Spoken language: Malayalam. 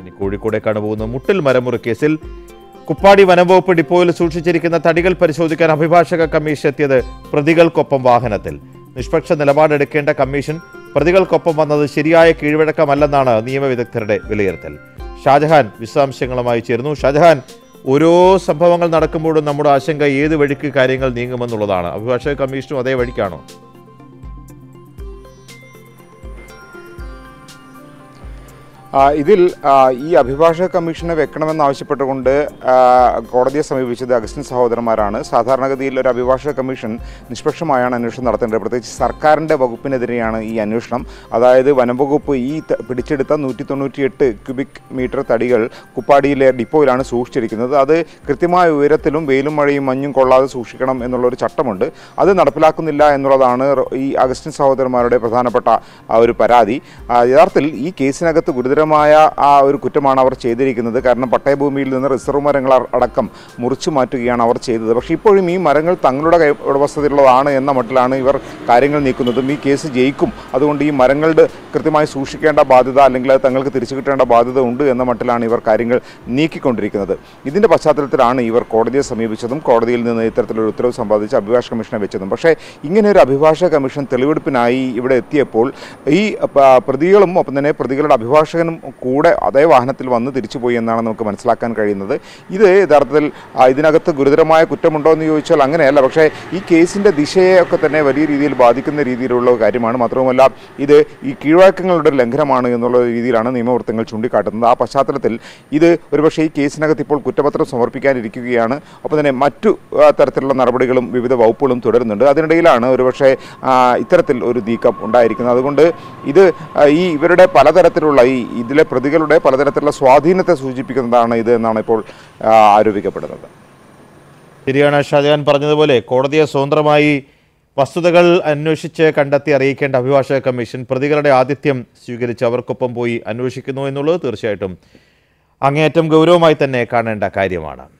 ഇനി കോഴിക്കോടേക്കാണ് പോകുന്നത് മുട്ടിൽ മരമുറി കേസിൽ കുപ്പാടി വനംവകുപ്പ് ഡിപ്പോയിൽ സൂക്ഷിച്ചിരിക്കുന്ന തടികൾ പരിശോധിക്കാൻ അഭിഭാഷക കമ്മീഷൻ എത്തിയത് പ്രതികൾക്കൊപ്പം വാഹനത്തിൽ നിഷ്പക്ഷ നിലപാടെടുക്കേണ്ട കമ്മീഷൻ പ്രതികൾക്കൊപ്പം വന്നത് ശരിയായ കീഴ്വഴക്കമല്ലെന്നാണ് നിയമവിദഗ്ധരുടെ വിലയിരുത്തൽ ഷാജഹാൻ വിശദാംശങ്ങളുമായി ചേർന്നു ഷാജഹാൻ ഓരോ സംഭവങ്ങൾ നടക്കുമ്പോഴും നമ്മുടെ ആശങ്ക ഏത് വഴിക്ക് കാര്യങ്ങൾ നീങ്ങുമെന്നുള്ളതാണ് അഭിഭാഷക കമ്മീഷനും അതേ വഴിക്കാണോ ആ, ഇതിൽ ആ, ഈ അഭിഭാഷക കമ്മീഷനെ വെക്കണമെന്നാവശ്യപ്പെട്ടുകൊണ്ട് ആ, കോടതിയെ സമീപിച്ചത് അഗസ്റ്റിൻ സഹോദരന്മാരാണ് സാധാരണഗതിയിൽ ഒരു അഭിഭാഷക കമ്മീഷൻ നിഷ്പക്ഷമായാണ് അന്വേഷണം നടത്തേണ്ടത് പ്രത്യേകിച്ച് സർക്കാരിൻ്റെ വകുപ്പിനെതിരെയാണ് ഈ അന്വേഷണം അതായത് വനം വകുപ്പ് ഈ ത- പിടിച്ചെടുത്ത നൂറ്റി തൊണ്ണൂറ്റിയെട്ട് ക്യൂബിക് മീറ്റർ തടികൾ കുപ്പാടിയിലെ ഡിപ്പോയിലാണ് സൂക്ഷിച്ചിരിക്കുന്നത് അത് കൃത്യമായ ഉയരത്തിലും വെയിലും മഴയും മഞ്ഞും കൊള്ളാതെ സൂക്ഷിക്കണം എന്നുള്ളൊരു ചട്ടമുണ്ട് അത് നടപ്പിലാക്കുന്നില്ല എന്നുള്ളതാണ് റ- ഈ അഗസ്റ്റിൻ സഹോദരന്മാരുടെ പ്രധാനപ്പെട്ട ആ ഒരു പരാതി ആ, യഥാർത്ഥത്തിൽ ഈ കേസിനകത്ത് ഗുരുതരമായ ആ ഒരു കുറ്റമാണ് അവർ ചെയ്തിരിക്കുന്നത് കാരണം പട്ടയഭൂമിയിൽ നിന്ന് റിസർവ് മരങ്ങൾ അ- അടക്കം മുറിച്ചു മാറ്റുകയാണ് അവർ ചെയ്തത് പക്ഷേ ഇപ്പോഴും ഈ മരങ്ങൾ തങ്ങളുടെ കൈ ഉടമസ്ഥതയിലുള്ളതാണ് എന്ന മട്ടിലാണ് ഇവർ കാര്യങ്ങൾ നീക്കുന്നതും ഈ കേസ് ജയിക്കും അതുകൊണ്ട് ഈ മരങ്ങളുടെ കൃത്യമായി സൂക്ഷിക്കേണ്ട ബാധ്യത അല്ലെങ്കിൽ അത് തങ്ങൾക്ക് തിരിച്ചു കിട്ടേണ്ട ബാധ്യത ഉണ്ട് എന്ന മട്ടിലാണ് ഇവർ കാര്യങ്ങൾ നീക്കിക്കൊണ്ടിരിക്കുന്നത് ഇതിൻ്റെ പശ്ചാത്തലത്തിലാണ് ഇവർ കോടതിയെ സമീപിച്ചതും കോടതിയിൽ നിന്ന് ഇത്തരത്തിലൊരു ഉത്തരവ് സമ്പാദിച്ച് അഭിഭാഷക കമ്മീഷനെ വെച്ചതും പക്ഷേ ഇങ്ങനെ ഒരു അഭിഭാഷക കമ്മീഷൻ തെളിവെടുപ്പിനായി ഇവിടെ എത്തിയപ്പോൾ ഈ പ- പ്രതികളും ഒപ്പം തന്നെ പ്രതികളുടെ അഭിഭാഷകനും കൂടെ അതേ വാഹനത്തിൽ വന്ന് തിരിച്ചുപോയി എന്നാണ് നമുക്ക് മനസ്സിലാക്കാൻ കഴിയുന്നത് ഇത് യഥാർത്ഥത്തിൽ ആ, ഇതിനകത്ത് ഗുരുതരമായ കുറ്റമുണ്ടോ എന്ന് ചോദിച്ചാൽ അങ്ങനെയല്ല പക്ഷേ ഈ കേസിൻ്റെ ദിശയെയൊക്കെ തന്നെ വലിയ രീതിയിൽ ബാധിക്കുന്ന രീതിയിലുള്ള കാര്യമാണ് മാത്രവുമല്ല ഇത് ഈ കീഴ്വഴക്കങ്ങളുടെ ഒരു ലംഘനമാണ് എന്നുള്ള രീതിയിലാണ് നിയമവൃത്തങ്ങൾ ചൂണ്ടിക്കാട്ടുന്നത് ആ പശ്ചാത്തലത്തിൽ ഇത് ഒരുപക്ഷേ ഈ കേസിനകത്ത് ഇപ്പോൾ കുറ്റപത്രം സമർപ്പിക്കാനിരിക്കുകയാണ് ഒപ്പം തന്നെ മറ്റു ആ, തരത്തിലുള്ള നടപടികളും വിവിധ വകുപ്പുകളും തുടരുന്നുണ്ട് അതിനിടയിലാണ് ഒരുപക്ഷേ ആ, ഇത്തരത്തിൽ ഒരു നീക്കം ഉണ്ടായിരിക്കുന്നത് അതുകൊണ്ട് ഇത് ആ, ഈ ഇവരുടെ പലതരത്തിലുള്ള ഈ ഇതിലെ പ്രതികളുടെ പലതരത്തിലുള്ള സ്വാധീനത്തെ സൂചിപ്പിക്കുന്നതാണ് ഇത് എന്നാണ് ഇപ്പോൾ ആ, ആരോപിക്കപ്പെടുന്നത് ശരിയാണ് ഷാജഹാൻ പറഞ്ഞതുപോലെ കോടതിയെ സ്വതന്ത്രമായി വസ്തുതകൾ അന്വേഷിച്ച് കണ്ടെത്തി അറിയിക്കേണ്ട അഭിഭാഷക കമ്മീഷൻ പ്രതികളുടെ ആതിഥ്യം സ്വീകരിച്ച് അവർക്കൊപ്പം പോയി അന്വേഷിക്കുന്നു എന്നുള്ളത് തീർച്ചയായിട്ടും അങ്ങേയറ്റം ഗൗരവമായി തന്നെ കാണേണ്ട കാര്യമാണ്